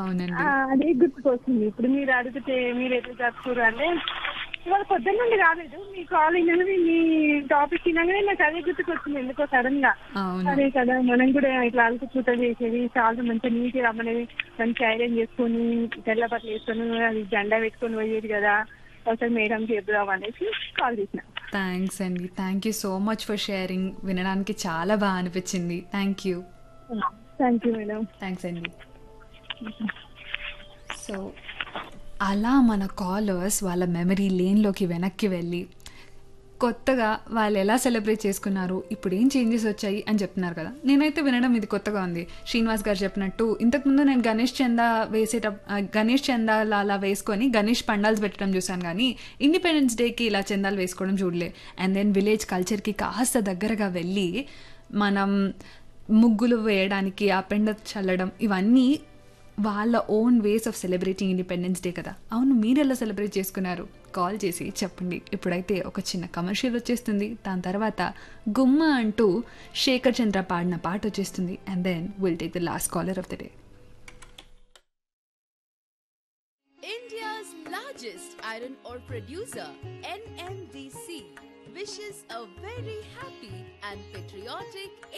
అవునండి ఆ, అదే గుర్తుకొస్తుంది ఇప్పుడు మీరు అడిగితే మీరు ఎట్లా జరుపుకోరు అంటే ఇవాళ పొద్దున్న నుండి రాలేదు మీ కాల్ వినగానే మీ టాపిక్ వినగానే నాకు అదే గుర్తుకొచ్చింది ఎందుకో సడన్ గా అవును అదే కదా మనం కూడా ఇట్లా అలుకు పూట చేసేది చాలా మంచిగా నీట్గా రమ్మనేది మంచి ఐరన్ చేసుకొని తెల్ల బట్టలు వేసుకొని అది జెండా పెట్టుకొని పోయేది కదా ఒకసారి మేడం చెప్దాం అనేసి కాల్ చేసిన థ్యాంక్స్ అండి thank you so much for sharing వినడానికి చాలా బాగా అనిపించింది thank you thank you madam thanks అండి సో అలా మన కాలర్స్ వాళ్ళ మెమరీ లేన్లోకి వెనక్కి వెళ్ళి కొత్తగా వాళ్ళు ఎలా సెలబ్రేట్ చేసుకున్నారు ఇప్పుడు ఏం చేంజెస్ వచ్చాయి అని చెప్తున్నారు కదా నేనైతే వినడం ఇది కొత్తగా ఉంది శ్రీనివాస్ గారు చెప్పినట్టు ఇంతకుముందు నేను గణేష్ చందా వేసేట ఆ, గణేష్ చందాలు అలా వేసుకొని గణేష్ పండాల్స్ పెట్టడం చూశాను కానీ ఇండిపెండెన్స్ డేకి ఇలా చందాలు వేసుకోవడం చూడలే అండ్ దెన్ విలేజ్ కల్చర్కి కాస్త దగ్గరగా వెళ్ళి మనం ముగ్గులు వేయడానికి ఆ పెండ చల్లడం ఇవన్నీ వాళ్ళ own ways of celebrating independence day కదా అవును మీరు ఎలా సెలబ్రేట్ చేసుకున్నారు కాల్ చేసి చెప్పండి ఇప్పుడైతే ఒక చిన్న కమర్షియల్ వచ్చేస్తుంది దాని తర్వాత గుమ్మ అంటూ శేఖర్ చంద్ర పాడిన పాట వచ్చేస్తుంది and then will take the last caller of the day India's largest iron ore producer, NMDC, wishes a very happy and patriotic